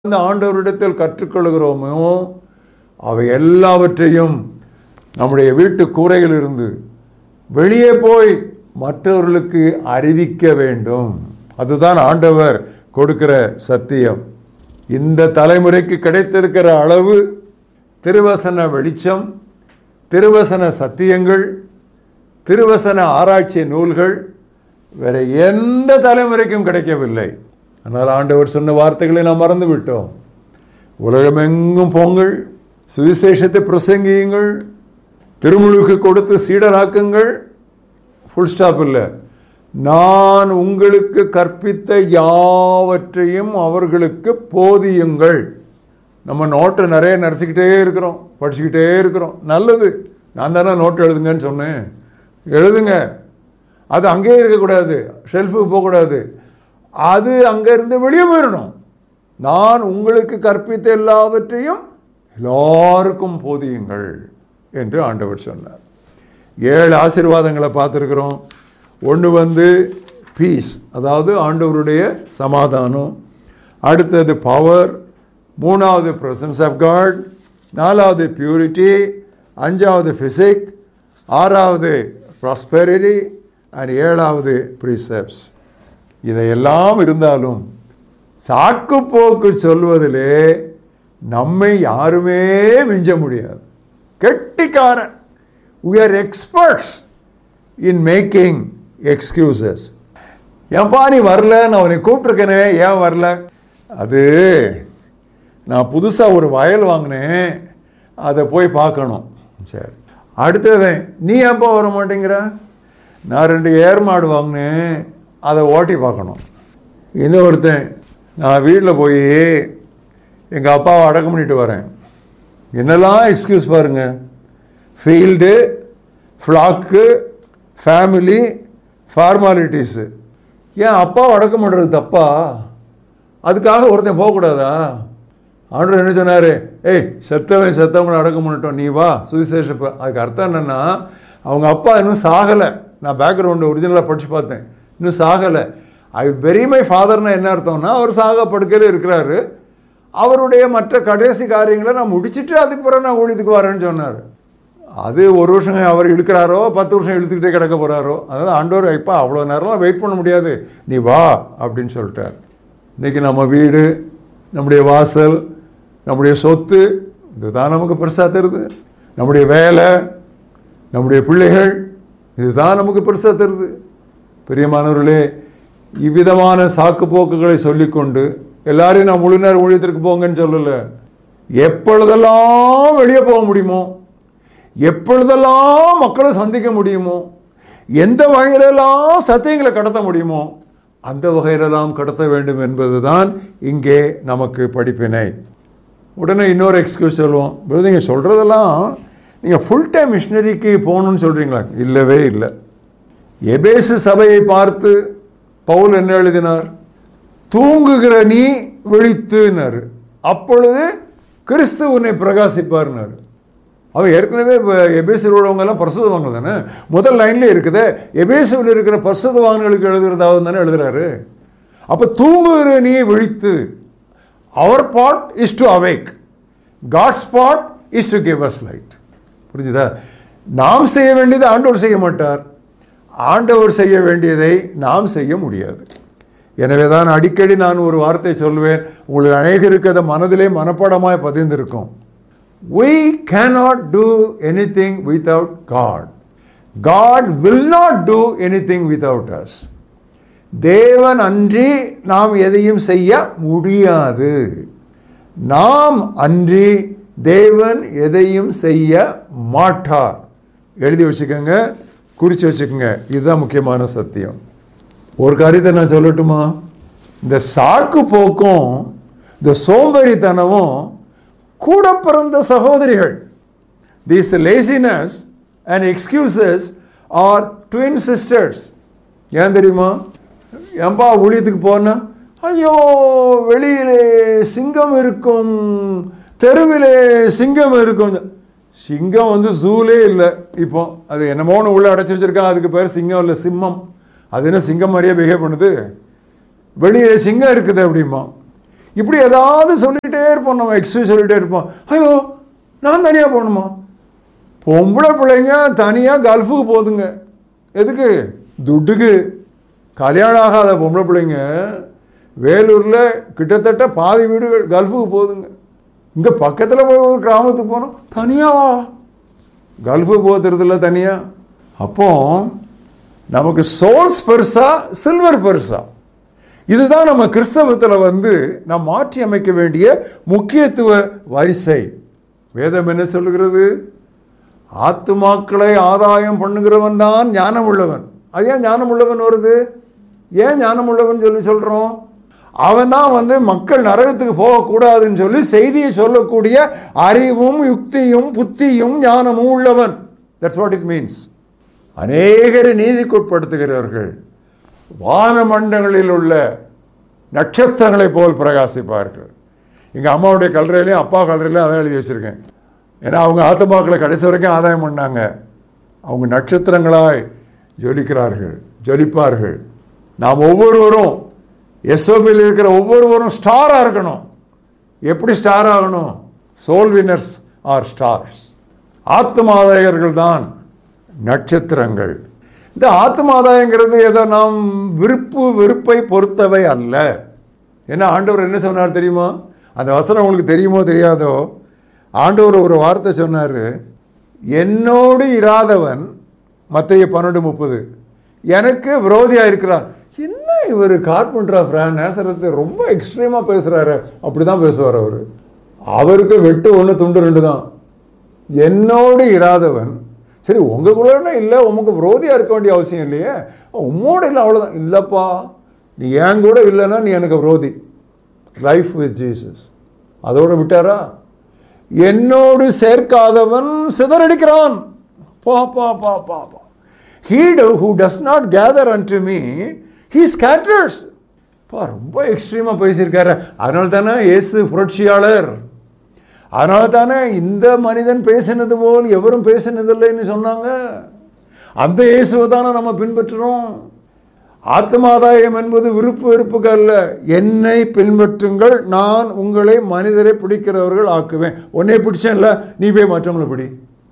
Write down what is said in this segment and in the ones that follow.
அந்த ஆண்டவரிடத்தில் கற்றுக்கொள்கிறோமோ அவை எல்லாவற்றையும் நம்முடைய வீட்டு கூரையிலிருந்து வெளியே போய் மற்றவர்களுக்கு அறிவிக்க வேண்டும் அதுதான் ஆண்டவர் கொடுக்கிற சத்தியம் இந்த தலைமுறைக்கு கிடைத்திருக்கிற அளவு திருவசன வெளிச்சம் திருவசன சத்தியங்கள் திருவசன ஆராய்ச்சி நூல்கள் வேற எந்த தலைமுறைக்கும் கிடைக்கவில்லை ஆனால் ஆண்டவர் சொன்ன வார்த்தைகளை நாம் மறந்து விட்டோம் உலகமெங்கும் போங்கள் சுவிசேஷத்தை பிரசங்கியுங்கள் திருமுழுக்கு கொடுத்து சீடராக்குங்கள் ஃபுல் ஸ்டாப் இல்லை நான் உங்களுக்கு கற்பித்த யாவற்றையும் அவர்களுக்கு போதியுங்கள் நம்ம நோட்டை நிறைய நரைச்சிக்கிட்டே இருக்கிறோம் படிச்சுக்கிட்டே இருக்கிறோம் நல்லது நான் தானே நோட்டு எழுதுங்கன்னு சொன்னேன் எழுதுங்க அது அங்கேயே இருக்கக்கூடாது ஷெல்ஃபுக்கு போகக்கூடாது அது அங்கேருந்து வெளியே போயிடணும் நான் உங்களுக்கு கற்பித்த எல்லாவற்றையும் எல்லாருக்கும் போதியுங்கள் என்று ஆண்டவர் சொன்னார் ஏழு ஆசீர்வாதங்களை பார்த்துருக்குறோம் ஒன்று வந்து பீஸ் அதாவது ஆண்டவருடைய சமாதானம் அடுத்தது பவர் மூணாவது பிரசன்ஸ் ஆஃப் காட் நாலாவது பியூரிட்டி அஞ்சாவது ஃபிசிக் ஆறாவது ப்ராஸ்பெரிட்டி அண்ட் ஏழாவது ப்ரீசெப்ஸ் இதையெல்லாம் இருந்தாலும் சாக்கு போக்கு சொல்வதிலே நம்மை யாருமே மிஞ்ச முடியாது கெட்டிக்காரன் we are experts in making excuses ஏன்பா நீ வரல நான் அவனை கூப்பிட்ருக்கேனே ஏன் வரல அது நான் புதுசாக ஒரு வயல் வாங்கினேன் அதை போய் பார்க்கணும் சரி அடுத்தது நீ ஏன்பா வர மாட்டேங்கிற நான் ரெண்டு ஏர் மாடு வாங்கினேன் அதை ஓட்டி பார்க்கணும் இன்னொருத்தன் நான் வீட்டில் போய் எங்கள் அப்பாவை அடக்கம் பண்ணிட்டு வரேன் என்னெல்லாம் எக்ஸ்கியூஸ் பாருங்க ஃபீல்டு ஃப்ளாக்கு ஃபேமிலி ஃபார்மாலிட்டிஸு ஏன் அப்பாவை அடக்கம் பண்ணுறது தப்பா அதுக்காக ஒருத்தன் போகக்கூடாதா ஆண்டவர் என்ன சொன்னார் ஏய் செத்தவன் செத்தவங்களை அடக்கம் பண்ணிட்டோம் நீ வா சுவிசேஷ ப- அதுக்கு அர்த்தம் என்னென்னா அவங்க அப்பா இன்னும் சாகலை நான் பேக்ரவுண்டு ஒரிஜினலாக படித்து பார்த்தேன் இன்னும் சாகலை ஐ வெரி மை ஃபாதர்னா என்ன அர்த்தம்னா அவர் சாக படுக்கையில் இருக்கிறாரு அவருடைய மற்ற கடைசி காரியங்களை நான் முடிச்சிட்டு அதுக்கு பிறகு நான் ஊழியத்துக்கு வரேன்னு சொன்னார் அது ஒரு வருஷம் அவர் இழுக்கிறாரோ பத்து வருஷம் இழுத்துக்கிட்டே கிடக்க போகிறாரோ அதாவது ஆண்டவர் வைப்பா அவ்வளோ நேரம்லாம் வெயிட் பண்ண முடியாது நீ வா அப்படின்னு சொல்லிட்டார் இன்றைக்கி நம்ம வீடு நம்முடைய வாசல் நம்முடைய சொத்து இதுதான் நமக்கு பெருசாக தருது நம்முடைய வேலை நம்முடைய பிள்ளைகள் இதுதான் நமக்கு பெருசாக தருது பிரியமானவர்களே இவ்விதமான சாக்கு போக்குகளை சொல்லிக்கொண்டு எல்லாரையும் நான் முழு நேர ஊழியத்திற்கு போங்கன்னு சொல்லலை எப்பொழுதெல்லாம் வெளியே போக முடியுமோ எப்பொழுதெல்லாம் மக்களை சந்திக்க முடியுமோ எந்த வகையிலெல்லாம் சத்தியங்களை கடத்த முடியுமோ அந்த வகையிலெல்லாம் கடத்த வேண்டும் என்பதுதான் இங்கே நமக்கு படிப்பினை உடனே இன்னொரு எக்ஸ்கியூஸ் சொல்லுவோம் "பிரதர், நீங்க சொல்கிறதெல்லாம் நீங்கள் ஃபுல் டைம் மிஷினரிக்கு போகணும்னு சொல்கிறீங்களா இல்லவே இல்லை எபேசு சபையை பார்த்து பவுல் என்ன எழுதினார் தூங்குகிற நீ விழித்துனார் அப்பொழுது கிறிஸ்து உன்னை பிரகாசிப்பார்னார் அவன் ஏற்கனவே இப்போ எபேசில் உள்ளவங்கெல்லாம் பரிசுத்தவாங்க தானே முதல் லைன்லேயே இருக்குது எபேசுவில் இருக்கிற பரிசுத்தவான்களுக்கு எழுதுறதாவது தானே எழுதுறாரு அப்போ தூங்குகிற நீ விழித்து our part is to awake God's part is to give us light புரிஞ்சுதா நாம் செய்ய வேண்டியதை ஆண்டவர் செய்ய மாட்டார் ஆண்டவர் செய்ய வேண்டியதை நாம் செய்ய முடியாது எனவே தான் அடிக்கடி நான் ஒரு வார்த்தை சொல்வேன் உங்களுக்கு அநேகருக்கு அதை மனதிலே மனப்பாடமாய் பதிந்திருக்கும் we cannot do anything without God. God will not do anything without us. தேவன் அன்றி நாம் எதையும் செய்ய முடியாது நாம் அன்றி தேவன் எதையும் செய்ய மாட்டார் எழுதி வச்சுக்கோங்க குறித்து வச்சுக்கோங்க இதுதான் முக்கியமான சத்தியம் ஒரு காரியத்தை நான் சொல்லட்டுமா இந்த சாக்கு போக்கும் இந்த சோம்பேறித்தனமும் கூட பிறந்த சகோதரிகள் these laziness and excuses are twin sisters ஏன் தெரியுமா ஏன்பா ஊழியத்துக்கு போனா ஐயோ வெளியிலே சிங்கம் இருக்கும் தெருவிலே சிங்கம் இருக்கும் சிங்கம் வந்து ஜூலே இல்லை இப்போ அது என்னமோன்னு உள்ள அடைச்சி வச்சிருக்கான் அதுக்கு பேர் சிங்கம் இல்லை சிம்மம் அது என்ன சிங்கம் மாதிரியே பிஹேவ் பண்ணுது வெளியே சிங்கம் இருக்குது அப்படிமா இப்படி ஏதாவது சொல்லிகிட்டே இருப்போம் நம்ம எக்ஸ்கியூஸ் சொல்லிகிட்டே இருப்போம் ஐயோ நான் தனியாக போகணுமா பொம்பளை பிள்ளைங்க தனியாக கல்ஃபுக்கு போகுதுங்க எதுக்கு துட்டுக்கு கல்யாணம் ஆகாத பொம்பளை பிள்ளைங்க வேலூரில் கிட்டத்தட்ட பாதி வீடுகள் கல்ஃபுக்கு போகுதுங்க இங்கே பக்கத்தில் போய் ஒரு கிராமத்துக்கு போனோம் தனியாவா கல்ஃபுக்கு போகிறதுல தனியாக அப்போ நமக்கு சோல்ஸ் பெருசா சில்வர் பெருசா இதுதான் நம்ம கிறிஸ்தவத்தில் வந்து நாம் மாற்றி அமைக்க வேண்டிய முக்கியத்துவ வரிசை வேதம் என்ன சொல்லுகிறது ஆத்துமாக்களை ஆதாயம் பண்ணுகிறவன் தான் ஞானம் உள்ளவன் அது ஏன் ஞானம் உள்ளவன் வருது ஏன் ஞானம் உள்ளவன் சொல்லி சொல்கிறோம் அவன் தான் வந்து மக்கள் நரகத்துக்கு போகக்கூடாதுன்னு சொல்லி செய்தியை சொல்லக்கூடிய அறிவும் யுக்தியும் புத்தியும் ஞானமும் உள்ளவன் தட்ஸ் வாட் இட் மீன்ஸ் அநேகரை நீதிக்குட்படுத்துகிறவர்கள் வானமண்டங்களில் உள்ள நட்சத்திரங்களைப் போல் பிரகாசிப்பார்கள் எங்கள் அம்மாவுடைய கல்லறையிலையும் அப்பா கல்லறையிலையும் அதான் எழுதி வச்சுருக்கேன் ஏன்னா அவங்க ஆத்தமாக்களை கடைசி வரைக்கும் ஆதாயம் பண்ணாங்க அவங்க நட்சத்திரங்களாய் ஜொலிக்கிறார்கள் ஜொலிப்பார்கள் நாம் ஒவ்வொருவரும் எஸ்ஓபியில் இருக்கிற ஒவ்வொருவரும் ஸ்டாராக இருக்கணும் எப்படி ஸ்டார் ஆகணும் சோல் வினர்ஸ் ஆர் ஸ்டார்ஸ் ஆத்மாதாயர்கள் தான் நட்சத்திரங்கள் இந்த ஆத்மாதாயங்கிறது ஏதோ நாம் விருப்பு வெறுப்பை பொறுத்தவை அல்ல ஏன்னா ஆண்டவர் என்ன சொன்னார் தெரியுமா அந்த வசனம் உங்களுக்கு தெரியுமோ தெரியாதோ ஆண்டவர் ஒரு வார்த்தை சொன்னார் என்னோடு இராதவன் மத்திய பன்னெண்டு முப்பது எனக்கு விரோதியாக இருக்கிறார் என்ன இவர் கார்பெண்டரா ஃப்ரான் நேசரத்தை ரொம்ப எக்ஸ்ட்ரீமாக பேசுகிறாரு அப்படி தான் பேசுவார் அவர் அவருக்கு வெட்டு ஒன்று துண்டு ரெண்டு தான் என்னோடு இராதவன் சரி உங்களுக்குள்ள இல்லை உமக்கு விரோதியாக இருக்க வேண்டிய அவசியம் இல்லையே உம்மோடு இல்லை அவ்வளோதான் இல்லைப்பா நீ ஏன் கூட இல்லைன்னா நீ எனக்கு விரோதி லைஃப் வித் ஜீசஸ் அதோடு விட்டாரா என்னோடு சேர்க்காதவன் சிதறடிக்கிறான் பா பா பா பா பா he who does not gather unto me he scatters பா ரொம்ப எக்ஸ்ட்ரீமாக பேசியிருக்காரு அதனால தானே இயேசு புரட்சியாளர் அதனால தானே இந்த மனிதன் பேசினது போல் எவரும் பேசினதில்லைன்னு சொன்னாங்க அந்த இயேசுவை தானே நம்ம பின்பற்றுறோம் ஆத்மாதாயம் என்பது விருப்பு வெறுப்புக்கு அல்ல என்னை பின்பற்றுங்கள் நான் உங்களை மனிதரை பிடிக்கிறவர்கள் ஆக்குவேன் உன்னை பிடிச்சேன்ல நீ போய் மற்றவங்களை பிடி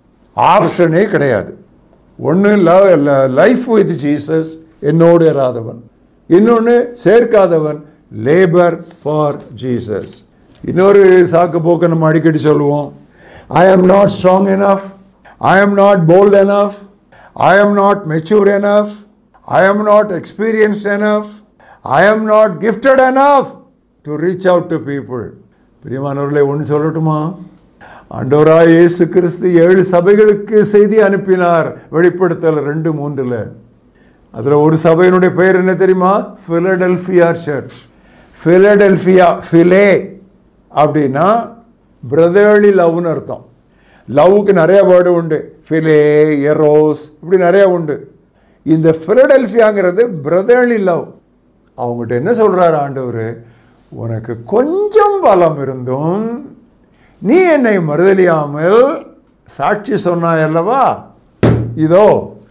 ஆப்ஷனே கிடையாது ஒன்று லைஃப் வித் ஜீசஸ் என்னோடு இராதவன் இன்னொன்று சேர்க்காதவன் லேபர் ஃபார் ஜீசஸ் இன்னொரு சாக்கு போக்கு நம்ம அடிக்கடி சொல்லுவோம் ஐ am not strong enough I am not bolt enough I am not mature enough I am not experienced enough I am not gifted enough to reach out to people பிரியமானவர்களே ஒன்று சொல்லட்டுமா ஆண்டவராய் இயேசு கிறிஸ்து ஏழு சபைகளுக்கு செய்தி அனுப்பினார் வெளிப்படுத்தல் ரெண்டு மூன்றில் அதில் ஒரு சபையினுடைய பெயர் என்ன தெரியுமா ஃபிலடெல்ஃபியா சர்ச் ஃபிலடெல்ஃபியா ஃபிலே அப்படின்னா பிரதர்லி லவ்னு அர்த்தம் லவ்வுக்கு நிறைய வேர்டு உண்டு ஃபிலே எரோஸ் இப்படி நிறைய உண்டு இந்த ஃபிலடெல்ஃபியாங்கிறது பிரதர்லி லவ் அவங்ககிட்ட என்ன சொல்கிறார் ஆண்டவர் உனக்கு கொஞ்சம் பலம் இருந்தும் நீ என்னை மறுதலியாமல் சாட்சி சொன்னாய் அல்லவா இதோ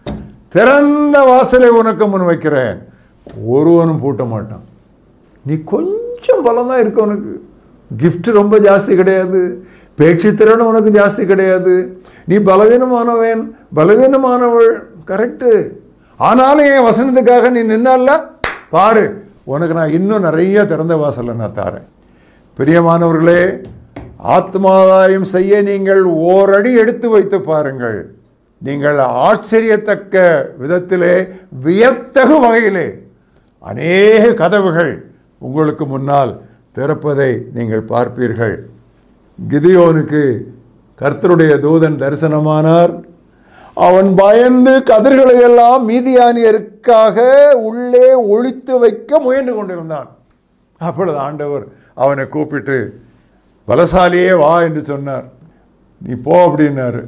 திறந்த வாசலை உனக்கு முன் வைக்கிறேன் ஒருவனும் பூட்ட மாட்டான் நீ கொஞ்சம் பலம் தான் இருக்கு உனக்கு கிஃப்ட் ரொம்ப ஜாஸ்தி கிடையாது பேச்சு திறன் உனக்கு ஜாஸ்தி கிடையாது நீ பலவீனமானவன் பலவீனமானவள் கரெக்டு ஆனாலும் என் வசனத்துக்காக நீ நின்னல்ல பாரு உனக்கு நான் இன்னும் நிறைய திறந்த வாசலை நான் தாரேன் பிரியமானவர்களே ஆத்மாதாயம் செய்ய நீங்கள் ஓரடி எடுத்து வைத்து பாருங்கள் நீங்கள் ஆச்சரியத்தக்க விதத்திலே வியத்தகு வகையிலே அநேக கதவுகள் உங்களுக்கு முன்னால் திறப்பதை நீங்கள் பார்ப்பீர்கள் கிதியோனுக்கு கர்த்தருடைய தூதன் தரிசனமானார் அவன் பயந்து கதிர்களை எல்லாம் மீதியானியருக்காக உள்ளே ஒழித்து வைக்க முயன்று கொண்டிருந்தான் அப்பொழுது ஆண்டவர் அவனை கூப்பிட்டு பலசாலியே வா என்று சொன்னார் நீ போ அப்படின்னாரு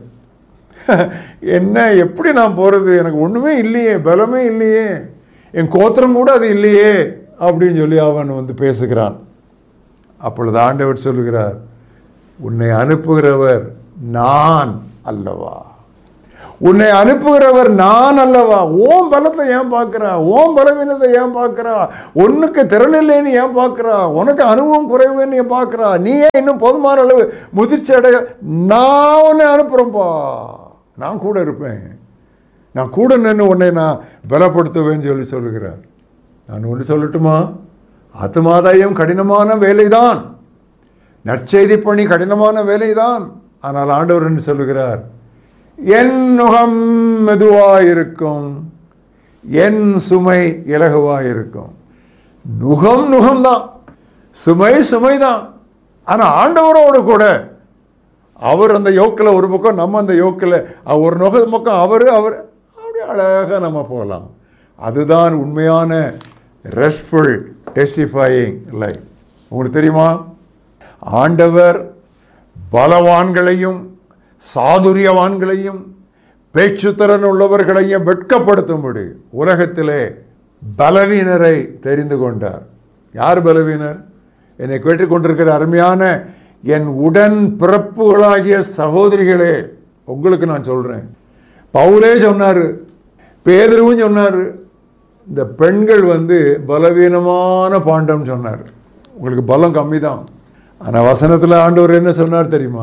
என்ன எப்படி நான் போகிறது எனக்கு ஒன்றுமே இல்லையே பலமே இல்லையே என் கோத்திரம் கூட அது இல்லையே அப்படின்னு சொல்லி அவன் வந்து பேசுகிறான் அப்பொழுது ஆண்டவர் சொல்லுகிறார் உன்னை அனுப்புகிறவர் நான் அல்லவா உன்னை அனுப்புகிறவர் நான் அல்லவா ஓம் பலத்தை ஏன் பார்க்குறா ஓம் பலவீனத்தை ஏன் பார்க்குறா உனக்கு திறனில்லைன்னு ஏன் பார்க்குறா உனக்கு அனுபவம் குறைவுன்னு ஏன் பார்க்குறா நீ ஏன் இன்னும் போதுமான அளவு முதிர்ச்சி அடைய நான் உன்னை அனுப்புகிறேன்ப்பா நான் கூட இருப்பேன் நான் கூட நின்று உன்னை நான் பலப்படுத்துவேன்னு சொல்லி சொல்லுகிறார் நான் ஒன்று சொல்லட்டுமா ஆத்மாதாயம் கடினமான வேலைதான் நற்செய்தி பணி கடினமான வேலைதான் ஆனால் ஆண்டவர் என்று சொல்லுகிறார் என் நுகம் மெதுவாயிருக்கும் என் சுமை இலகுவாயிருக்கும் நுகம் நுகம்தான் சுமை சுமைதான் ஆனால் ஆண்டவரோடு கூட அவர் அந்த யோக்கில் ஒரு பக்கம் நம்ம அந்த யோக்கில் ஒரு நுக பக்கம் அவர் அவர் அப்படி அழகாக நம்ம போகலாம் அதுதான் உண்மையான ரெஸ்ட்ஃபுல் டெஸ்டிஃபையிங் லைஃப் உங்களுக்கு தெரியுமா ஆண்டவர் பலவான்களையும் சாதுரியவான்களையும் பேச்சுத்திறன் உள்ளவர்களையும் வெட்கப்படுத்தும்படி உலகத்திலே பலவீனரை தெரிந்து கொண்டார் யார் பலவீனர் என்னை கேட்டுக்கொண்டிருக்கிற அருமையான என் உடன் பிறப்புகளாகிய சகோதரிகளே உங்களுக்கு நான் சொல்கிறேன் பவுலே சொன்னார் பேதருவும் சொன்னார் இந்த பெண்கள் வந்து பலவீனமான பாண்டம் சொன்னார் உங்களுக்கு பலம் கம்மி தான் ஆனால் வசனத்தில் ஆண்டவர் என்ன சொன்னார் தெரியுமா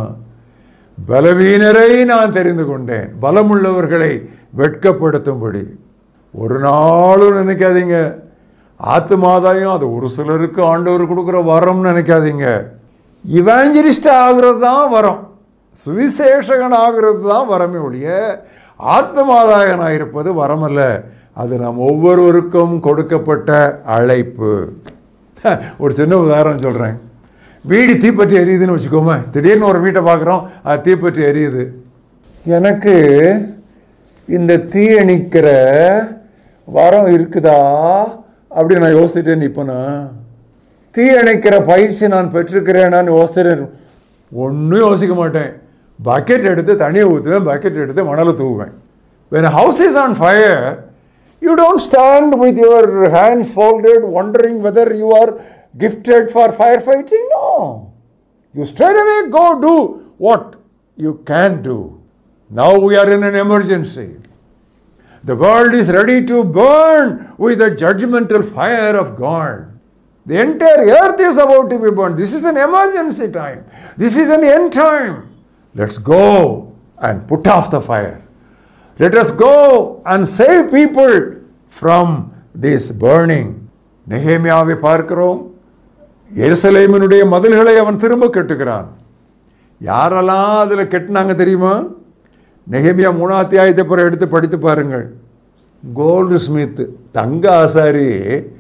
பலவீனரை நான் தெரிந்து கொண்டேன் பலமுள்ளவர்களை வெட்கப்படுத்தும்படி ஒரு நாளும் நினைக்காதீங்க ஆத்துமாதாயம் அது ஒரு சிலருக்கு ஆண்டவர் கொடுக்குற வரம்னு நினைக்காதீங்க இவாஞ்சலிஸ்ட் ஆகிறது தான் வரம் சுவிசேஷகன் ஆகிறது தான் வரமே ஒழிய ஆத்மாதாயனாக இருப்பது வரமல்ல அது நம் ஒவ்வொருவருக்கும் கொடுக்கப்பட்ட அழைப்பு ஒரு சின்ன உதாரணம் சொல்கிறேன் வீடு தீப்பற்றி எரியுதுன்னு வச்சுக்கோமே திடீர்னு ஒரு வீட்டை பார்க்குறோம் அது தீப்பற்றி எரியுது எனக்கு இந்த தீ அணிக்கிற வரம் இருக்குதா அப்படி நான் யோசிச்சுட்டே நிற்பேனா தீ அணைக்கிற பயிற்சி நான் பெற்றிருக்கிறேனான்னு யோசிக்கிறேன் ஒன்றும் யோசிக்க மாட்டேன் பக்கெட் எடுத்து தண்ணியை ஊற்றுவேன் பக்கெட் எடுத்து மணலை தூவுவேன் when house is on fire you don't stand with your hands folded wondering whether you are gifted for firefighting? No. You straight away go do what you can do. Now we are in an emergency. The world is ready to burn with the judgmental fire of God. The entire earth is about to be burned. This is an emergency time. This is an end time. Let's go and put off the fire. Let us go and save people from this burning. நெகேமியாவை பார்க்கிறோம் எருசலேமினுடைய மதில்களை அவன் திரும்ப கட்டுகிறான் யாரெல்லாம் அதில் கெட்டினாங்க தெரியுமா நெகேமியா மூணாம் அத்தியாயத்தை பிறகு எடுத்து படித்து பாருங்கள் கோல்டு ஸ்மித் தங்க ஆசாரி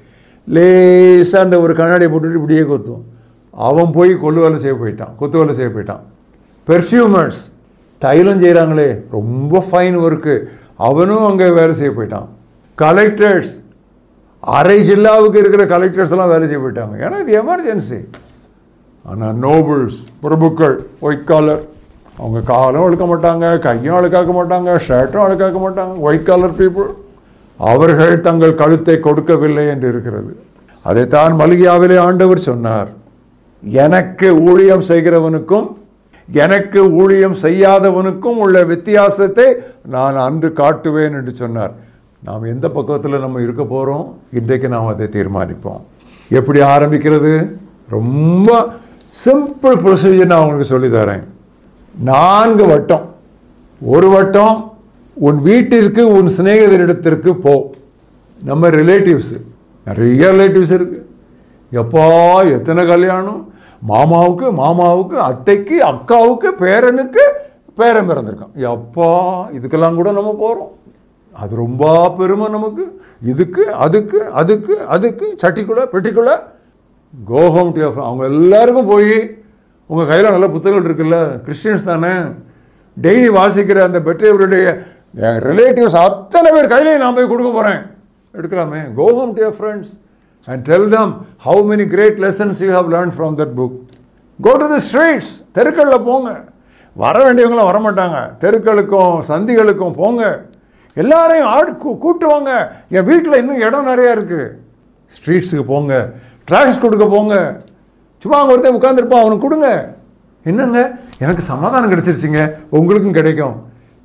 லேசாக அந்த ஒரு கண்ணாடியை போட்டுட்டு இப்படியே கொத்தும் அவன் போய் கொல்லு வேலை செய்ய போயிட்டான் கொத்து வேலை செய்ய போயிட்டான் பெர்ஃப்யூமர்ஸ் தைலம் செய்கிறாங்களே ரொம்ப ஃபைன் ஒர்க்கு அவனும் அங்கே வேலை செய்ய போயிட்டான் கலெக்டர்ஸ் அரை ஜில்லாவுக்கு இருக்கிற கலெக்டர்ஸ் எல்லாம் வேலை செய்ய போயிட்டாங்க ஏன்னா இது எமர்ஜென்சி ஆனால் நோபல்ஸ் பிரபுக்கள் ஒயிட் காலர் அவங்க காலும் அழுக்க மாட்டாங்க கையும் அழுக்காக்க மாட்டாங்க ஷர்ட்டும் அழுக்காக்க மாட்டாங்க ஒயிட் காலர் பீப்புள் அவர்கள் தங்கள் கழுத்தை கொடுக்கவில்லை என்று இருக்கிறது அதைத்தான் மலியாவிலே ஆண்டவர் சொன்னார் எனக்கு ஊழியம் செய்கிறவனுக்கும் எனக்கு ஊழியம் செய்யாதவனுக்கும் உள்ள வித்தியாசத்தை நான் அன்று காட்டுவேன் என்று சொன்னார் நாம் எந்த பக்கத்தில் நம்ம இருக்க போகிறோம் இன்றைக்கு நாம் அதை தீர்மானிப்போம் எப்படி ஆரம்பிக்கிறது ரொம்ப சிம்பிள் ப்ரொசீஜர் நான் உங்களுக்கு சொல்லி தரேன் நான்கு வட்டம் ஒரு வட்டம் உன் வீட்டிற்கு உன் சிநேகிதரிடத்திற்கு போ நம்ம ரிலேட்டிவ்ஸ் நிறைய ரிலேட்டிவ்ஸ் இருக்கு எப்பா எத்தனை கல்யாணம் மாமாவுக்கு மாமாவுக்கு அத்தைக்கு அக்காவுக்கு பேரனுக்கு பேரன் பிறந்திருக்கான் எப்பா இதுக்கெல்லாம் கூட நம்ம போகிறோம் அது ரொம்ப பெருமை நமக்கு இதுக்கு அதுக்கு அதுக்கு அதுக்கு சட்டிக்குள்ள பெட்டிக்குள்ள கோஹோம் டு அவங்க எல்லாருக்கும் போய் உங்கள் கையில் நல்ல புத்தகங்கள் இருக்குல்ல கிறிஸ்டியன்ஸ் தானே டெய்லி வாசிக்கிற அந்த பெற்றவருடைய ரிலேட்டிவ்ஸ் அத்தனை பேர் கையிலையும் நான் போய் கொடுக்க போகிறேன் எடுக்கலாமே go home to your friends and tell them how many great lessons you have learn from that book go to the streets தெருக்களில் போங்க வர வேண்டியவங்களாம் வரமாட்டாங்க தெருக்களுக்கும் சந்திகளுக்கும் போங்க எல்லாரையும் ஆடு கூ கூட்டுவாங்க என் வீட்டில் இன்னும் இடம் நிறையா இருக்குது ஸ்ட்ரீட்ஸுக்கு போங்க ட்ராக்ஸ் கொடுக்க போங்க சும்மா அங்கே ஒருத்தன் உட்காந்துருப்பான் அவனுக்கு கொடுங்க என்னங்க எனக்கு சமாதானம் கிடைச்சிருச்சுங்க உங்களுக்கும் கிடைக்கும்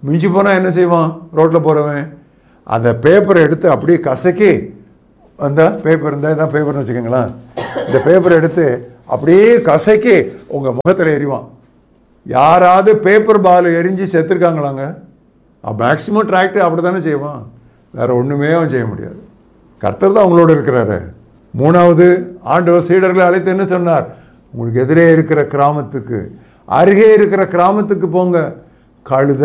மிஞ்சி போனால் என்ன செய்வான் ரோட்டில் போகிறவன் அந்த பேப்பரை எடுத்து அப்படியே கசக்கி அந்த பேப்பர் இருந்தால் இதான் பேப்பர்னு வச்சுக்கோங்களேன் இந்த பேப்பரை எடுத்து அப்படியே கசக்கி உங்கள் முகத்தில் எறிவான் யாராவது பேப்பர் பால் எரிஞ்சு செத்துருக்காங்களாங்க மேக்சிமம் டிராக்டர் அப்படி தானே செய்வான் வேறு ஒன்றுமே அவன் செய்ய முடியாது கர்த்தர் தான் அவங்களோட இருக்கிறாரு மூணாவது ஆண்டவர் சீடர்களை அழைத்து என்ன சொன்னார் உங்களுக்கு எதிரே இருக்கிற கிராமத்துக்கு அருகே இருக்கிற கிராமத்துக்கு போங்க கழுத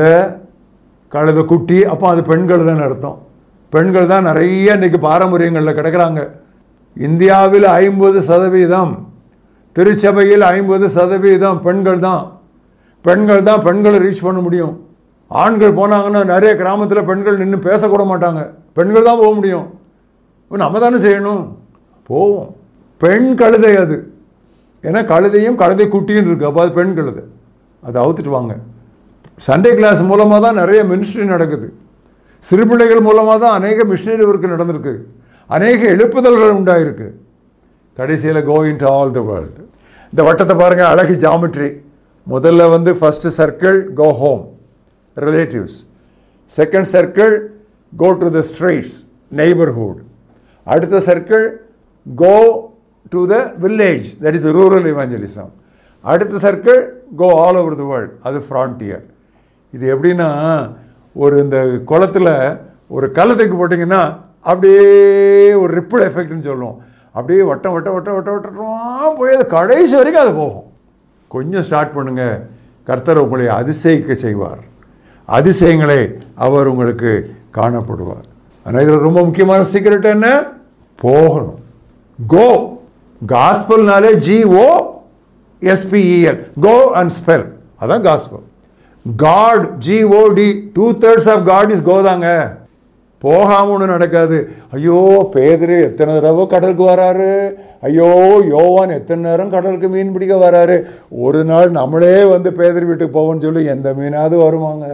கழுத குட்டி அப்போ அது பெண்கள் தான் அர்த்தம் பெண்கள் தான் நிறைய இன்னைக்கு பாரம்பரியங்களில் கிடக்கிறாங்க இந்தியாவில் ஐம்பது சதவீதம் திருச்சபையில் ஐம்பது சதவீதம் பெண்கள் தான் பெண்கள் தான் பெண்களை ரீச் பண்ண முடியும் ஆண்கள் போனாங்கன்னா நிறைய கிராமத்தில் பெண்கள் நின்று பேசக்கூட மாட்டாங்க பெண்கள் தான் போக முடியும் இப்ப நம்ம தானே செய்யணும் போவோம் பெண் கழுதை அது ஏன்னா கழுதையும் கழுதை குட்டியும் இருக்குது அப்போ அது பெண் கழுதை அதை அவுத்துட்டு வாங்க சண்டே கிளாஸ் மூலமாக தான் நிறைய மினிஸ்ட்ரி நடக்குது சிறுபிள்ளைகள் மூலமாக தான் அநேக மிஷினரி ஒர்க் நடந்திருக்கு அநேக எழுப்புதல்கள் உண்டாயிருக்கு கடைசியில் go into all the world இந்த வட்டத்தை பாருங்கள் அழகு ஜாமெட்ரி முதல்ல வந்து first circle go home relatives second circle go to the streets neighbourhood அடுத்த circle go to the village that is rural evangelism அடுத்த circle go all over the world அது frontier இது எப்படின்னா ஒரு இந்த குளத்தில் ஒரு கள்ளத்துக்கு போட்டிங்கன்னா அப்படியே ஒரு ரிப்பிள் எஃபெக்ட்னு சொல்லுவோம் அப்படியே வட்டம் வட்டம் வட்டம் வட்டம் வட்டமாக போய் அது கடைசி வரைக்கும் அது போகும் கொஞ்சம் ஸ்டார்ட் பண்ணுங்க கர்த்தர் உங்களை அதிசயிக்க செய்வார் அதிசயங்களை அவர் உங்களுக்கு காணப்படுவார் ஆனால் இதில் ரொம்ப முக்கியமான சீக்கிரட் என்ன போகணும் கோ காஸ்பல்னாலே G O S P E L go and spell அதான் gospel God G O D two thirds of God is கோதாங்க போகாம ஒன்றும் நடக்காது ஐயோ பேதரு எத்தனை தடவை கடலுக்கு வராரு ஐயோ யோவான் எத்தனை நேரம் கடலுக்கு மீன் பிடிக்க வராரு ஒரு நாள் நம்மளே வந்து பேதர் வீட்டுக்கு போவோம்னு சொல்லி எந்த மீனாவது வருவாங்க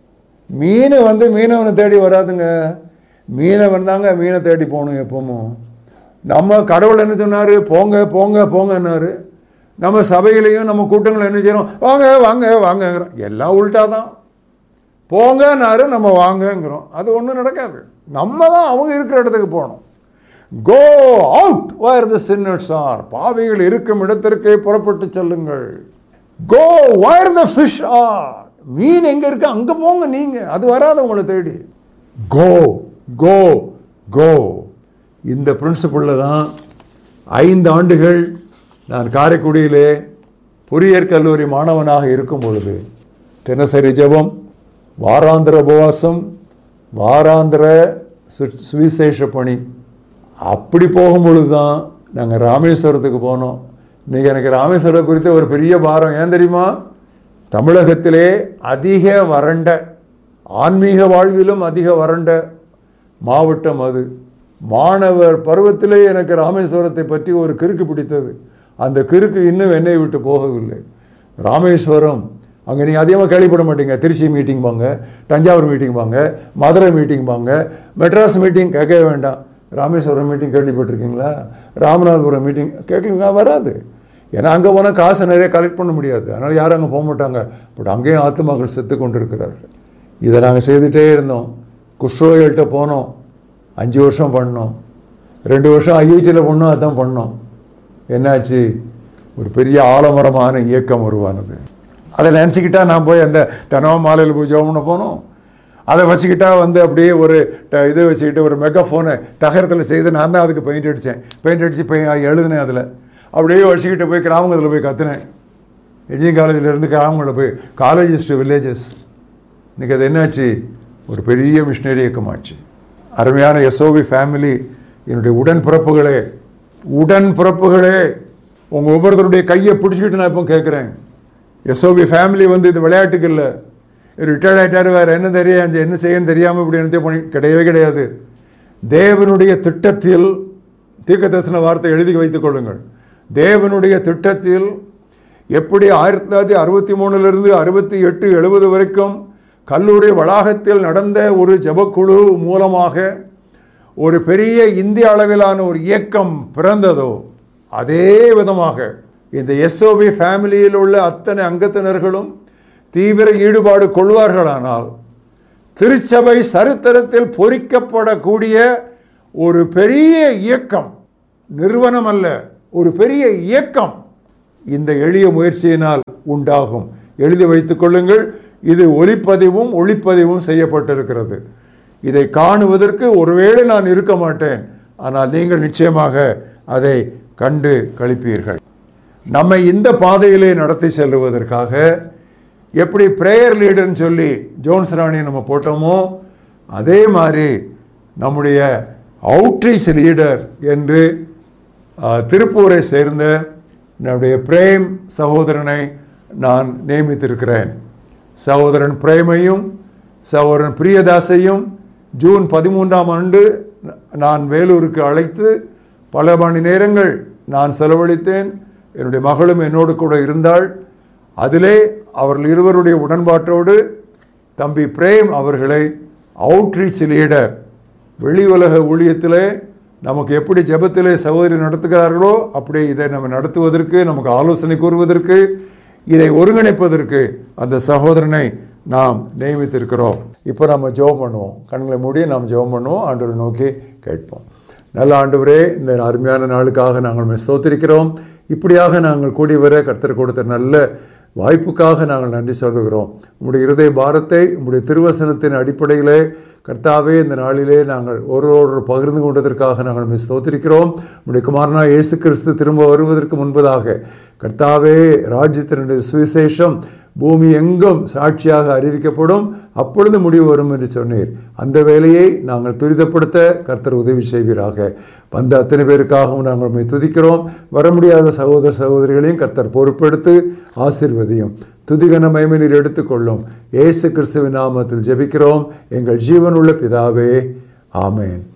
மீன் வந்து மீனவனை தேடி வராதுங்க மீனவன் தாங்க மீனை தேடி போகணும் எப்பவும் நம்ம கடவுள் என்ன சொன்னார் போங்க போங்க போங்கன்னாரு நம்ம சபையிலையும் நம்ம கூட்டங்கள் என்ன செய்யணும் வாங்க வாங்க வாங்கங்கிறோம் எல்லாம் உள்டா தான் போங்கன்னாரு நம்ம வாங்கங்கிறோம் அது ஒன்றும் நடக்காது நம்ம தான் அவங்க இருக்கிற இடத்துக்கு போகணும் go out where the sinners are பாவிகள் இருக்கும் இடத்திற்கே புறப்பட்டு செல்லுங்கள் go where the fish are மீன் எங்கே இருக்கு அங்கே போங்க நீங்கள் அது வராது உங்களை தேடி கோ கோ கோ இந்த பிரின்சிபலில் தான் ஐந்து ஆண்டுகள் நான் காரைக்குடியிலே பொறியியற் கல்லூரி மாணவனாக இருக்கும் பொழுது தினசரி ஜெபம் வாராந்திர உபவாசம் வாராந்திர சு- சுவிசேஷ பணி அப்படி போகும் பொழுது தான் நாங்கள் ராமேஸ்வரத்துக்கு போனோம் இன்றைக்கி எனக்கு ராமேஸ்வரம் குறித்த ஒரு பெரிய பாரம் ஏன் தெரியுமா தமிழகத்திலே அதிக வறண்ட ஆன்மீக வாழ்விலும் அதிக வறண்ட மாவட்டம் அது மாணவர் பருவத்திலே எனக்கு ராமேஸ்வரத்தை பற்றி ஒரு கிறுக்கு பிடித்தது அந்த கிறுக்கு இன்னும் என்னை விட்டு போகவில்லை ராமேஸ்வரம் அங்கே நீங்கள் அதிகமாக கேள்விப்பட மாட்டீங்க திருச்சி மீட்டிங் வாங்க தஞ்சாவூர் மீட்டிங் வாங்க மதுரை மீட்டிங் வாங்க மெட்ராஸ் மீட்டிங் கேட்கவே வேண்டாம் ராமேஸ்வரம் மீட்டிங் கேள்விப்பட்டிருக்கீங்களா ராமநாதபுரம் மீட்டிங் கேட்கலீங்க வராது ஏன்னா அங்கே போனால் காசு நிறைய கலெக்ட் பண்ண முடியாது அதனால் யாரும் அங்கே போக மாட்டாங்க பட் அங்கேயும் ஆத்துமாக்கள் செத்து கொண்டிருக்கிறார்கள் இதை நாங்கள் செய்துட்டே இருந்தோம் குஷ்ரோகிகள்கிட்ட போனோம் அஞ்சு வருஷம் பண்ணோம் ரெண்டு வருஷம் ஐஐடியில் பண்ணோம் அதான் பண்ணோம் என்னாச்சு ஒரு பெரிய ஆலமரமான இயக்கம் உருவானது அதை நினச்சிக்கிட்டா நான் போய் அந்த தினமும் மாலையில் போய் ஜெபம் பண்ண போனோம் அதை வச்சுக்கிட்டா வந்து அப்படியே ஒரு ட- இது வச்சுக்கிட்டு ஒரு மெகாஃபோனை தகரத்தில் செய்து நான் தான் அதுக்கு பெயிண்ட் அடித்தேன் பெயிண்ட் அடித்து போய் எழுதினேன் அதில் அப்படியே வச்சுக்கிட்டு போய் கிராமத்தில் போய் கத்துனேன் எஜிஎம் காலேஜிலேருந்து கிராமங்களில் போய் காலேஜஸ் டு வில்லேஜஸ் இன்றைக்கி அது என்னாச்சு ஒரு பெரிய மிஷினரி இயக்கமாச்சு அருமையான எஸ்ஓவி ஃபேமிலி என்னுடைய உடன்பிறப்புகளே உடன்பிறப்புகளே உங்கள் ஒவ்வொருத்தருடைய கையை பிடிச்சிக்கிட்டு நான் இப்போ கேட்குறேன் எஸ்ஓபி ஃபேமிலி வந்து இது விளையாட்டுக்கு இல்லை ரிட்டையர்ட் ஆகிட்டார் வேறு என்ன தெரியும் அந்த என்ன செய்யன்னு தெரியாமல் இப்படி என்னத்தையும் பண்ணி கிடையவே கிடையாது தேவனுடைய திட்டத்தில் தீர்க்கதரிசன வார்த்தை எழுதி வைத்துக் கொள்ளுங்கள் தேவனுடைய திட்டத்தில் எப்படி ஆயிரத்தி தொள்ளாயிரத்தி அறுபத்தி மூணுலேருந்து அறுபத்தி எட்டு எழுபது வரைக்கும் கல்லூரி வளாகத்தில் நடந்த ஒரு ஜெபக்குழு மூலமாக ஒரு பெரிய இந்திய அளவிலான ஒரு இயக்கம் பிறந்ததோ அதே விதமாக இந்த எஸ்ஓபி ஃபேமிலியில் உள்ள அத்தனை அங்கத்தினர்களும் தீவிர ஈடுபாடு கொள்வார்களானால் திருச்சபை சரித்திரத்தில் பொறிக்கப்படக்கூடிய ஒரு பெரிய இயக்கம் நிறுவனம் அல்ல ஒரு பெரிய இயக்கம் இந்த எளிய முயற்சியினால் உண்டாகும் எழுதி வைத்துக் கொள்ளுங்கள் இது ஒளிப்பதிவும் ஒளிப்பதிவும் செய்யப்பட்டிருக்கிறது இதை காணுவதற்கு ஒருவேளை நான் இருக்க மாட்டேன் ஆனால் நீங்கள் நிச்சயமாக அதை கண்டு கழிப்பீர்கள் நம்மை இந்த பாதையிலே நடத்தி செல்லுவதற்காக எப்படி பிரேயர் லீடர்னு சொல்லி ஜோன்ஸ் ராணி நம்ம போட்டோமோ அதே மாதிரி நம்முடைய அவுட்ரீச் லீடர் என்று ஆ, திருப்பூரை சேர்ந்த நம்முடைய பிரேம் சகோதரனை நான் நியமித்திருக்கிறேன் சகோதரன் பிரேமையும் சகோதரன் பிரியதாசையும் ஜூன் பதிமூன்றாம் ஆண்டு நான் வேலூருக்கு அழைத்து பல மணி நேரங்கள் நான் செலவழித்தேன் என்னுடைய மகளும் என்னோடு கூட இருந்தாள் அதிலே அவர்கள் இருவருடைய உடன்பாட்டோடு தம்பி பிரேம் அவர்களை அவுட்ரீச் லீடர் வெளி உலக ஊழியத்திலே நமக்கு எப்படி ஜெபத்திலே சகோதரி நடத்துகிறார்களோ அப்படி இதை நம்ம நடத்துவதற்கு நமக்கு ஆலோசனை கூறுவதற்கு இதை ஒருங்கிணைப்பதற்கு அந்த சகோதரனை நாம் நியமித்திருக்கிறோம் இப்போ நம்ம ஜெபம் பண்ணுவோம் கண்களை மூடி நாம் ஜெபம் பண்ணுவோம் ஆண்டவரை நோக்கி கேட்போம் நல்ல ஆண்டவரே இந்த அருமையான நாளுக்காக நாங்கள் உம்மை ஸ்தோத்திரிக்கிறோம் இப்படியாக நாங்கள் கூடி வர கர்த்தர் கொடுத்த நல்ல வாய்ப்புக்காக நாங்கள் நன்றி சொல்லுகிறோம் உம்முடைய இருதய பாரத்தை உம்முடைய திருவசனத்தின் அடிப்படையிலே கர்த்தாவே இந்த நாளிலே நாங்கள் ஒரு ஒரு பகிர்ந்து கொண்டதற்காக நாங்கள் உம்மை ஸ்தோத்திரிக்கிறோம் உம்முடைய குமாரனா இயேசு கிறிஸ்து திரும்ப வருவதற்கு முன்பதாக கர்த்தாவே ராஜ்யத்தினுடைய சுவிசேஷம் பூமி எங்கும் சாட்சியாக அறிவிக்கப்படும் அப்பொழுது முடிவு வரும் என்று சொன்னீர் அந்த வேலையை நாங்கள் துரிதப்படுத்த கர்த்தர் உதவி செய்வீராக வந்த அத்தனை பேருக்காகவும் நாங்கள் உம்மை துதிக்கிறோம் வர முடியாத சகோதர சகோதரிகளையும் கர்த்தர் பொறுப்பெடுத்து ஆசீர்வதியும் துதிகன மயமனீர் எடுத்துக்கொள்ளும் இயேசு கிறிஸ்துவின் நாமத்தில் ஜெபிக்கிறோம் எங்கள் ஜீவனுள்ள பிதாவே ஆமென்